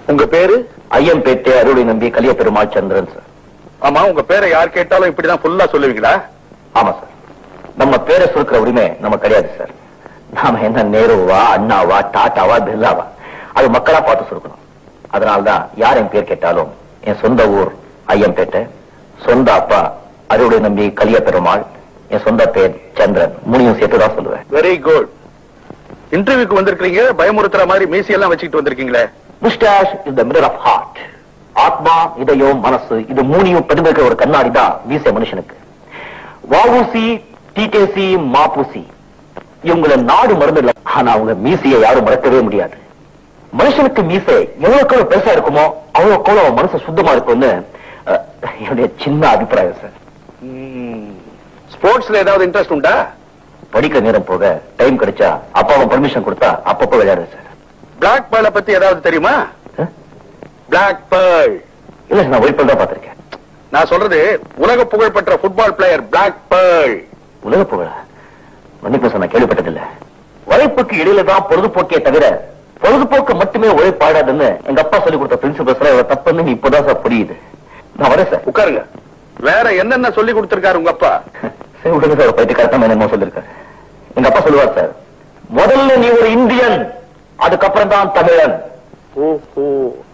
உங்க பேரு ஐயம்பேட்டை அருளை நம்பி கலிய பெருமாள் சந்திரன் சார் ஆமா உங்க பேரை யார் கேட்டாலும் இப்படிதான் ஃபுல்லா சொல்லுவீங்களா ஆமா சார் நம்ம பேரை சுருக்கிற உரிமை நம்ம கிடையாது சார் நாம என்ன நேருவா அண்ணாவா டாட்டாவா பிர்லாவா அது மக்களா பார்த்து சுருக்கணும் அதனால்தான் யார் என் பேர் கேட்டாலும் என் சொந்த ஊர் ஐயம்பேட்டை சொந்த அப்பா அருளை நம்பி கலிய பெருமாள் என் சொந்த பேர் சந்திரன் மூணையும் சேர்த்து தான் சொல்லுவேன் வெரி குட் இன்டர்வியூக்கு வந்திருக்கீங்க பயமுறுத்துற மாதிரி மீசி எல்லாம் வச்சுக்கிட்டு வந்திருக்கீங்களே moustache is the mirror of heart ஆத்மா இதயம் மனசு இது மூணையும் பிரதிபலிக்கிற ஒரு கண்ணாடி தான் மீசை மனுஷனுக்கு வாவூசி டிகேசி மாபூசி இவங்கள நாடு மறந்து இல்ல ஆனா அவங்க மீசையை யாரும் மறக்கவே முடியாது மனுஷனுக்கு மீசை எவ்வளவுக்கு எவ்வளவு பெருசா இருக்குமோ அவ்வளவுக்கு அவ்வளவு அவன் மனசு சுத்தமா இருக்கும்னு அஹ், என்னுடைய சின்ன அபிப்பிராயம் சார் ஸ்போர்ட்ஸ்ல ஏதாவது இன்ட்ரெஸ்ட் உண்டா படிக்கிற நேரம் போக டைம் கிடைச்சா அப்பாவும் பர்மிஷன் கொடுத்தா அப்பப்போ விளையாடுறேன் சார் பிளாக் பேர்ல பத்தி ஏதாவது தெரியுமா அஹ்? பிளாக் பேர்ல் இல்ல சார், நான் ஒளிப்பல் தான் பார்த்திருக்கேன் நான் சொல்றது உலக புகழ்பெற்ற ஃபுட்பால் பிளேயர் பிளாக் பேர்ல் உலக புகழ மன்னிப்பு சார் நான் கேள்விப்பட்டதில்ல உழைப்புக்கு இடையில தான் பொழுதுபோக்கே தவிர பொழுதுபோக்கு மட்டுமே உழைப்பாடாதுன்னு எங்க அப்பா சொல்லி கொடுத்த பிரின்சிபல்ஸ் எல்லாம் தப்புன்னு இப்பதான் சார் புரியுது நான் வரேன் சார் உட்காருங்க வேற என்னென்ன சொல்லி கொடுத்திருக்காரு உங்க அப்பா சரி விடுங்க சார் போயிட்டு கரெக்டா என்னமோ சொல்லிருக்காரு எங்க அப்பா சொல்லுவார் சார் முதல்ல நீ ஒரு இந்தியன் அதுக்கப்புறம் தான் தமிழன் ஓஹோ